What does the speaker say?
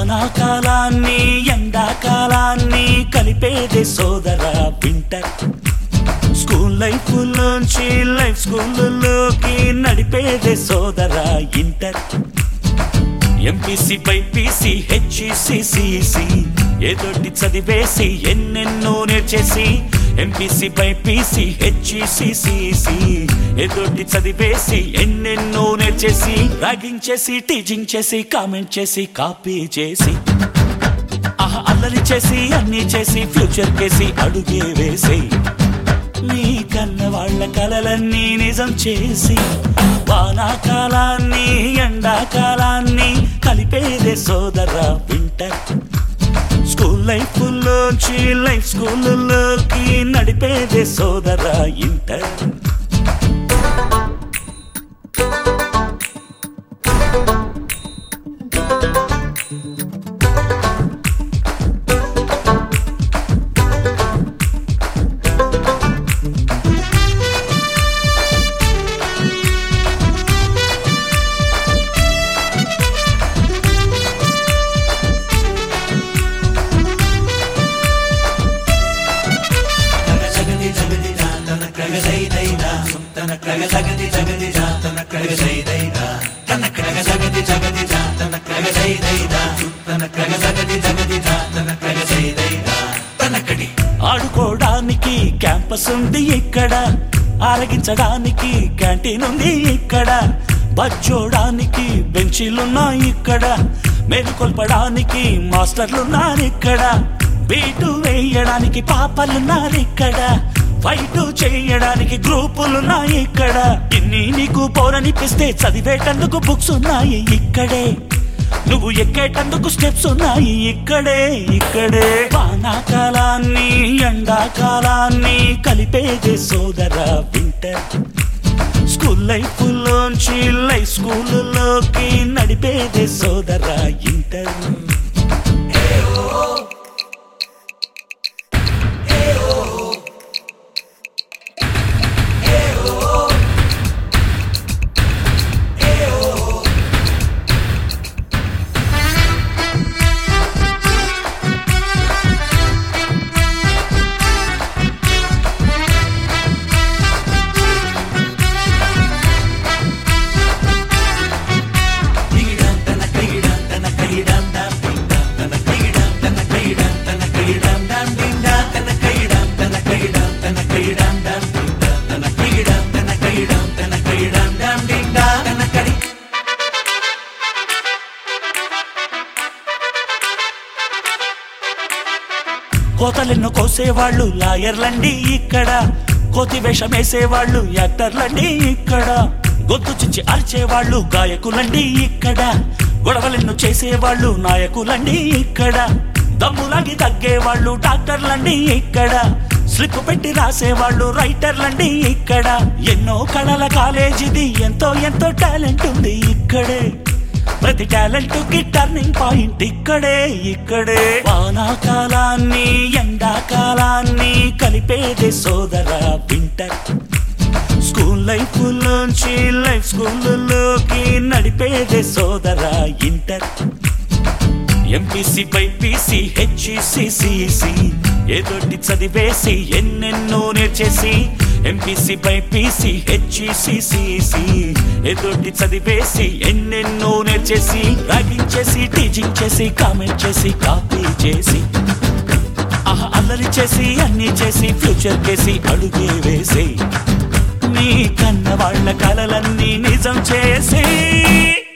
వానాకాలాన్ని ఎండాకాలాన్ని కలిపేదే సోదర వింటర్ స్కూల్ లైఫ్ లోంచి లైఫ్ స్కూల్లోకి నడిపేదే సోదర ఇంటర్ ఎంపీసీ బైపీసీ హెచ్ఈసిసిసి ఏదోటి చదివేసి ఎన్నెన్నో నేర్చేసి ఎంపీసీ బైపీసీ హెచ్ఈసిసిసి ఏదోటి చదివేసి ఎన్నెన్నో నేర్చేసి ర్యాగింగ్ చేసి టీచింగ్ చేసి కామెంట్ చేసి కాపీ చేసి ఆహా అల్లరి చేసి అన్ని చేసి ఫ్యూచర్ కేసి అడుగే వేసి నీ కన్న వాళ్ళ కలలన్నీ నిజం చేసి వానాకాలాన్ని ఎండాకాలాన్ని కలిపేదే సోదర వింటర్ స్కూల్ లైఫ్ లోంచి లైఫ్ స్కూల్లోకి నడిపేదే సోదర ఇంటర్ ఆడుకోవడానికి క్యాంపస్ ఉంది ఇక్కడ ఆరగించడానికి క్యాంటీన్ ఉంది ఇక్కడ బచ్చోడానికి బెంచీలున్నాయి ఇక్కడ మేలుకొల్పడానికి మాస్టర్లున్నారు ఇక్కడ బీటు వేయడానికి పాపలున్నారు ఇక్కడ ఫైట్ చేయడానికి గ్రూపులున్నాయి ఇక్కడ ఇన్ని నీకు పోరనిపిస్తే చదివేటందుకు బుక్స్ ఉన్నాయి ఇక్కడే నువ్వు ఎక్కేటందుకు స్టెప్స్ ఉన్నాయి ఇక్కడే ఇక్కడే వానాకాలాన్ని ఎండాకాలాన్ని కలిపేదే సోదర వింటర్ స్కూల్ లైఫ్ లోంచి లైఫ్ స్కూల్లోకి నడిపేదే సోదర ఇంటర్ కోతలెన్నో కోసేవాళ్ళు లాయర్లండి ఇక్కడ కోతి వేషం వేసేవాళ్ళు యాక్టర్లండి ఇక్కడ గొంతు చించి అరిచేవాళ్ళు గాయకులండి ఇక్కడ గొడవలెన్నో చేసేవాళ్ళు నాయకులండి ఇక్కడ దమ్ములాగి తగ్గేవాళ్ళు డాక్టర్లండి ఇక్కడ స్లిప్ పెట్టి రాసేవాళ్ళు రైటర్లండి ఇక్కడ ఎన్నో కళల కాలేజీది ఎంతో ఎంతో టాలెంట్ ఉంది ఇక్కడే ప్రతి టాలెంట్ కి టర్నింగ్ పాయింట్ ఇక్కడే ఇక్కడే వానాకాలాన్ని ఎండాకాలాన్ని కలిపేదే సోదర వింటర్ స్కూల్ లైఫ్ లోంచి లైఫ్ స్కూల్లోకి నడిపేదే సోదర ఇంటర్ ఎంపీసీ బైపీసీ హెచ్ఈసిసిసి ఏదోటి చదివేసి ఎన్నెన్నో నేర్చేసి ఎంపీసీ బైపీసీ హెచ్ఈసిసిసి ఏదోటి చదివేసి ఎన్నెన్నో నేర్చేసి ర్యాగింగ్ చేసి టీచింగ్ చేసి కామెంట్ చేసి కాపీ చేసి ఆహా అల్లరి చేసి అన్ని చేసి ఫ్యూచర్ కేసి అడుగే వేసి నీ కన్న వాళ్ళ కలలన్నీ నిజం చేసి